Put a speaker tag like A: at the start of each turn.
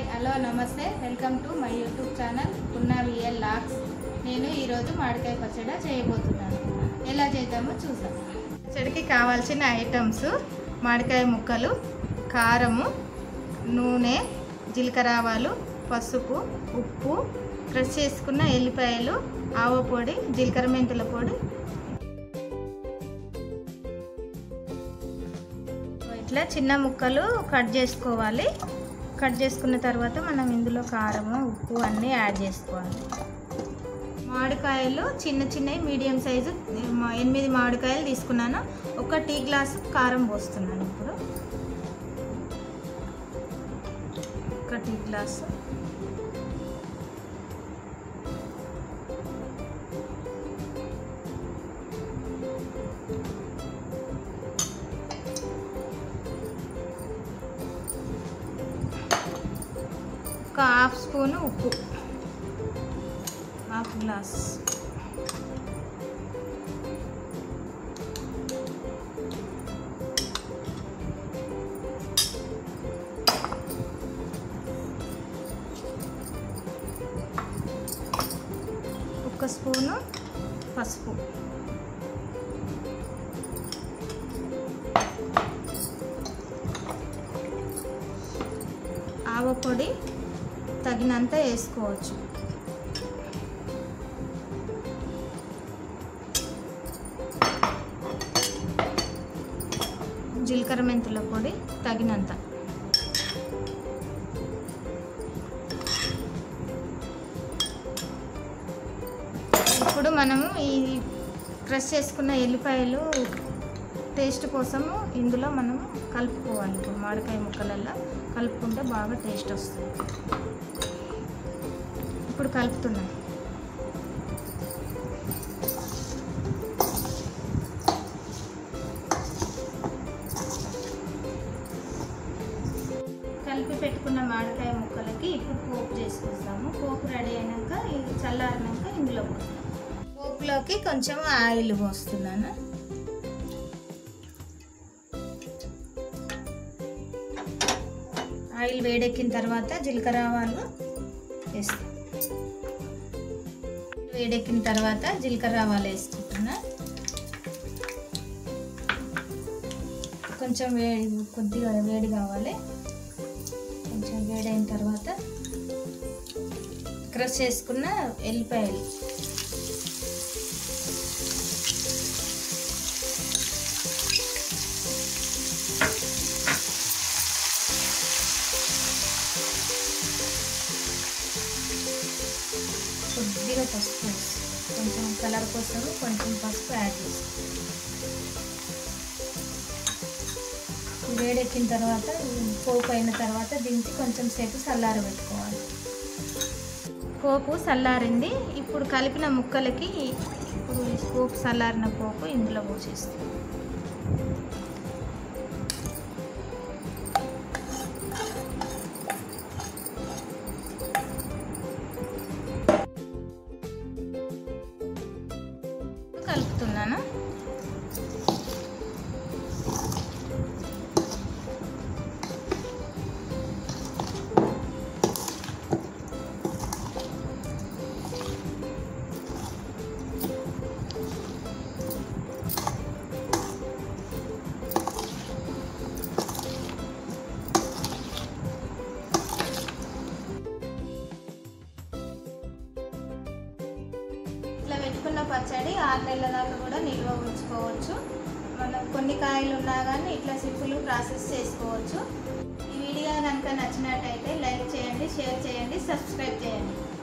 A: hello నమస్తే welcome to my YouTube channel పున్నా విఎల్ లాక్స్ నేను ఈరోజు మామిడికాయ పచ్చడి చేయబోతున్నాను ఎలా చేద్దామో చూద్దాం పచ్చడికి కావాల్సిన ఐటమ్స్ మామిడికాయ ముక్కలు కారము నూనె జీలకర్ర ఆవాలు పసుపు ఉప్పు క్రష్ చేసుకున్న ఎల్లిపాయలు ఆవ పొడి జీలకర్ర మెంతుల పొడి ఇట్లా చిన్న ముక్కలు కట్ చేసుకోవాలి కట్ చేసుకున్న తర్వాత మనం ఇందులో కారము ఉప్పు అన్నీ యాడ్ చేసుకోవాలి మామిడికాయలు చిన్న చిన్నవి మీడియం సైజు మా- ఎనిమిది మామిడికాయలు తీసుకున్నాను ఒక టీ గ్లాసు కారం పోస్తున్నాను ఇప్పుడు ఒక టీ గ్లాసు ఒక హాఫ్ స్పూను ఉప్పు హాఫ్ గ్లాస్ ఒక స్పూను పసుపు ఆవ పొడి తగినంత వేసుకోవచ్చు జీలకర్ర మెంతుల పొడి తగినంత ఇప్పుడు మనము ఈ క్రష్ చేసుకున్న ఎల్లిపాయలు టేస్ట్ కోసము ఇందులో మనము కలుపుకోవాలి ఇప్పుడు మామిడికాయ ముక్కలల్లో కలుపుకుంటే బాగా టేస్ట్ వస్తుంది ఇప్పుడు కలుపుతున్నాను కలిపి పెట్టుకున్న మామిడికాయ ముక్కలకి ఇప్పుడు పోపు చేసుకుంటాము పోపు రెడీ అయినాక ఇది చల్లారినాక ఇందులో పోస్తాం పోపులోకి కొంచెం ఆయిల్ పోస్తున్నాను ఆయిల్ వేడెక్కిన తర్వాత జీలకర్ర ఆవాలు వేస్తాం వేడెక్కిన తర్వాత జీలకర్ర ఆవాలు వేసుకుంటున్నా కొంచెం వేడి కొద్దిగా వేడి కావాలి కొంచెం వేడైన తర్వాత క్రష్ చేసుకున్న ఎల్లిపాయలు కొద్దిగా పసుపు వేసి, కొంచెం కలర్ కోసం కొంచెం పసుపు యాడ్ చేస్తాం వేడెక్కిన తర్వాత పోపు అయిన తర్వాత దించి కొంచెం సేపు చల్లారబెట్టుకోవాలి పోపు చల్లారింది ఇప్పుడు కలిపిన ముక్కలకి ఇప్పుడు ఈ పోపు చల్లారిన పోపు ఇందులో పోసేస్తాం కలుపుతున్నాను ఇట్లా పెట్టుకున్న పచ్చడి ఆరు నెలల దాకా కూడా నిల్వ ఉంచుకోవచ్చు మనం కొన్ని కాయలు ఉన్నా కానీ ఇట్లా సింపుల్ ప్రాసెస్ చేసుకోవచ్చు ఈ వీడియో కనుక నచ్చినట్టయితే లైక్ చేయండి షేర్ చేయండి సబ్స్క్రైబ్ చేయండి